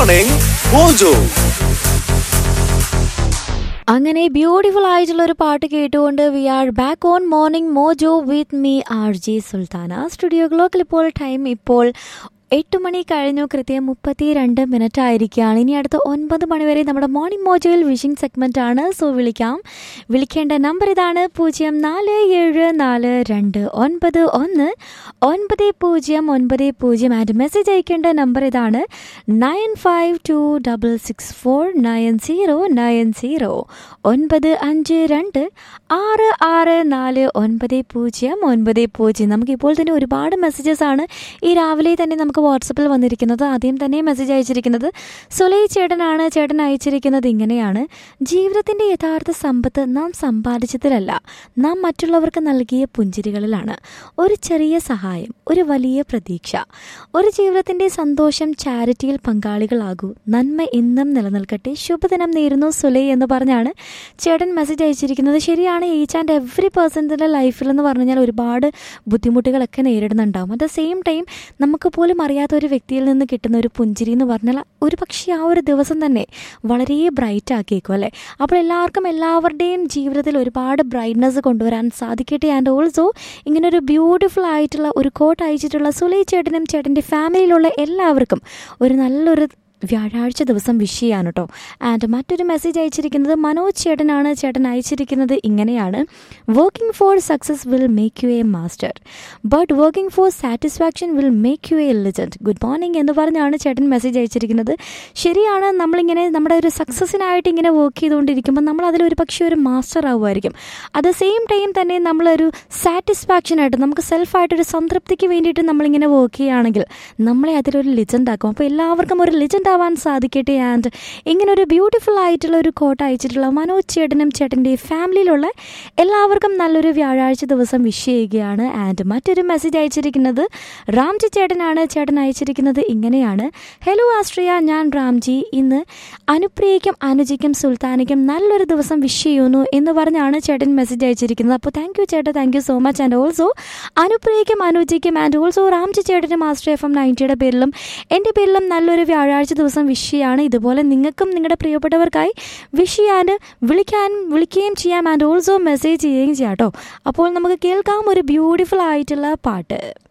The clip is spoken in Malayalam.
മോർണിംഗ് മോജോ അങ്ങനെ ബ്യൂട്ടിഫുൾ ആയിട്ടുള്ള ഒരു പാട്ട് കേട്ടുകൊണ്ട് we are back on morning mojo with me R J Sultana studio ക്ലോക്കിൽ ഇപ്പോൾ ടൈം ഇപ്പോൾ എട്ട് മണി കഴിഞ്ഞു കൃത്യം മുപ്പത്തി രണ്ട് മിനിറ്റ് ആയിരിക്കുകയാണ് ഇനി അടുത്ത ഒൻപത് മണി വരെ നമ്മുടെ മോർണിംഗ് മോജോയിൽ വിഷിംഗ് സെഗ്മെന്റ് ആണ് സോ വിളിക്കാം വിളിക്കേണ്ട നമ്പർ ഇതാണ് പൂജ്യം നാല് ഏഴ് നാല് രണ്ട് ഒൻപത് ഒന്ന് ഒൻപത് പൂജ്യം ഒൻപത് പൂജ്യം ആൻഡ് മെസ്സേജ് അയക്കേണ്ട നമ്പർ ഇതാണ് nine five two double six four nine zero nine zero ഒൻപത് അഞ്ച് രണ്ട് ആറ് ആറ് നാല് ഒൻപത് പൂജ്യം ഒൻപത് പൂജ്യം നമുക്കിപ്പോൾ തന്നെ ഒരുപാട് മെസ്സേജസ് ആണ് ഈ രാവിലെ തന്നെ നമുക്ക് വാട്സപ്പിൽ വന്നിരിക്കുന്നത് ആദ്യം തന്നെ മെസ്സേജ് അയച്ചിരിക്കുന്നത് സുലൈ ചേട്ടനാണ് ചേട്ടൻ അയച്ചിരിക്കുന്നത് ഇങ്ങനെയാണ് ജീവിതത്തിൻ്റെ യഥാർത്ഥ സമ്പത്ത് നാം സമ്പാദിച്ചതിലല്ല നാം മറ്റുള്ളവർക്ക് നൽകിയ പുഞ്ചിരികളിലാണ് ഒരു ചെറിയ സഹായം ഒരു വലിയ പ്രതീക്ഷ ഒരു ജീവിതത്തിൻ്റെ സന്തോഷം ചാരിറ്റിയിൽ പങ്കാളികളാകൂ നന്മ എന്നും നിലനിൽക്കട്ടെ ശുഭദിനം നേരുന്നു സുലൈ എന്ന് പറഞ്ഞാണ് ചേട്ടൻ മെസ്സേജ് അയച്ചിരിക്കുന്നത് ശരിയാണ് ഈച്ച് ആൻഡ് എവറി പേഴ്സൺസിൻ്റെ ലൈഫിൽ എന്ന് പറഞ്ഞു കഴിഞ്ഞാൽ ഒരുപാട് ബുദ്ധിമുട്ടുകളൊക്കെ നേരിടുന്നുണ്ടാവും അറ്റ് ദ സെയിം ടൈം നമുക്ക് പോലും അറിയാത്ത ഒരു വ്യക്തിയിൽ നിന്ന് കിട്ടുന്ന ഒരു പുഞ്ചിരി എന്ന് പറഞ്ഞാൽ ഒരു പക്ഷേ ആ ഒരു ദിവസം തന്നെ വളരെ ബ്രൈറ്റ് ആക്കിയേക്കും അല്ലേ അപ്പോൾ എല്ലാവർക്കും എല്ലാവരുടെയും ജീവിതത്തിൽ ഒരുപാട് ബ്രൈറ്റ്നസ് കൊണ്ടുവരാൻ സാധിക്കട്ടെ ആൻഡ് ഓൾസോ ഇങ്ങനെ ഒരു ബ്യൂട്ടിഫുൾ ആയിട്ടുള്ള ഒരു കോട്ട് അയച്ചിട്ടുള്ള സുലൈ ചേട്ടനും ചേട്ടൻ്റെ ഫാമിലിയിലുള്ള എല്ലാവർക്കും ഒരു നല്ലൊരു വ്യാഴാഴ്ച ദിവസം വിഷ് ചെയ്യാൻ കേട്ടോ ആൻഡ് മറ്റൊരു മെസ്സേജ് അയച്ചിരിക്കുന്നത് മനോജ് ചേട്ടനാണ് ചേട്ടൻ അയച്ചിരിക്കുന്നത് ഇങ്ങനെയാണ് working for success will make you a master but working for satisfaction will make you a legend good morning എന്ന് പറഞ്ഞാണ് ചേട്ടൻ മെസ്സേജ് അയച്ചിരിക്കുന്നത് ശരിയാണ് നമ്മളിങ്ങനെ നമ്മുടെ ഒരു സക്സസ്സിനായിട്ട് ഇങ്ങനെ വർക്ക് ചെയ്തുകൊണ്ടിരിക്കുമ്പോൾ നമ്മൾ അതിലൊരു പക്ഷേ ഒരു മാസ്റ്റർ ആവുമായിരിക്കും അറ്റ് ദ സെയിം ടൈം തന്നെ നമ്മളൊരു സാറ്റിസ്ഫാക്ഷൻ ആയിട്ട് നമുക്ക് സെൽഫായിട്ടൊരു സംതൃപ്തിക്ക് വേണ്ടിയിട്ട് നമ്മളിങ്ങനെ വർക്ക് ചെയ്യുകയാണെങ്കിൽ നമ്മളെ അതിലൊരു ലിജൻഡ് ആക്കും അപ്പോൾ എല്ലാവർക്കും ഒരു ലിജൻഡ് ആവാൻ സാധിക്കട്ടെ ആൻഡ് ഇങ്ങനെ ഒരു ബ്യൂട്ടിഫുൾ ആയിട്ടുള്ള ഒരു കോട്ട അയച്ചിട്ടുള്ള മനോജ് ചേട്ടനും ചേട്ടൻ്റെ ഫാമിലിയിലുള്ള എല്ലാവർക്കും നല്ലൊരു വ്യാഴാഴ്ച ദിവസം വിഷ് ചെയ്യുകയാണ് ആൻഡ് മറ്റൊരു മെസ്സേജ് അയച്ചിരിക്കുന്നത് റാംജി ചേട്ടനാണ് ചേട്ടൻ അയച്ചിരിക്കുന്നത് ഇങ്ങനെയാണ് ഹലോ ആശ്രിയ ഞാൻ റാംജി ഇന്ന് അനുപ്രിയയ്ക്കും അനുജിക്കും സുൽത്താനയ്ക്കും നല്ലൊരു ദിവസം വിഷ് ചെയ്യുന്നു എന്ന് പറഞ്ഞാണ് ചേട്ടൻ മെസ്സേജ് അയച്ചിരിക്കുന്നത് അപ്പോൾ താങ്ക് യു ചേട്ടാ thank you so much and also അനുപ്രിയയ്ക്കും അനുജിക്കും ആൻഡ് ഓൾസോ റാംജി ചേട്ടനും ആശ്രയ എഫ് എം നയൻറ്റിയുടെ പേരിലും എൻ്റെ പേരിലും നല്ലൊരു വ്യാഴാഴ്ച ദിവസം വിഷ് ചെയ്യാണ് ഇതുപോലെ നിങ്ങൾക്കും നിങ്ങളുടെ പ്രിയപ്പെട്ടവർക്കായി വിഷ് ചെയ്യാൻ വിളിക്കാനും വിളിക്കുകയും ചെയ്യാം ആൻഡ് ഓൾസോ മെസ്സേജ് ചെയ്യുകയും ചെയ്യാം കേട്ടോ അപ്പോൾ നമുക്ക് കേൾക്കാം ഒരു ബ്യൂട്ടിഫുൾ ആയിട്ടുള്ള പാട്ട്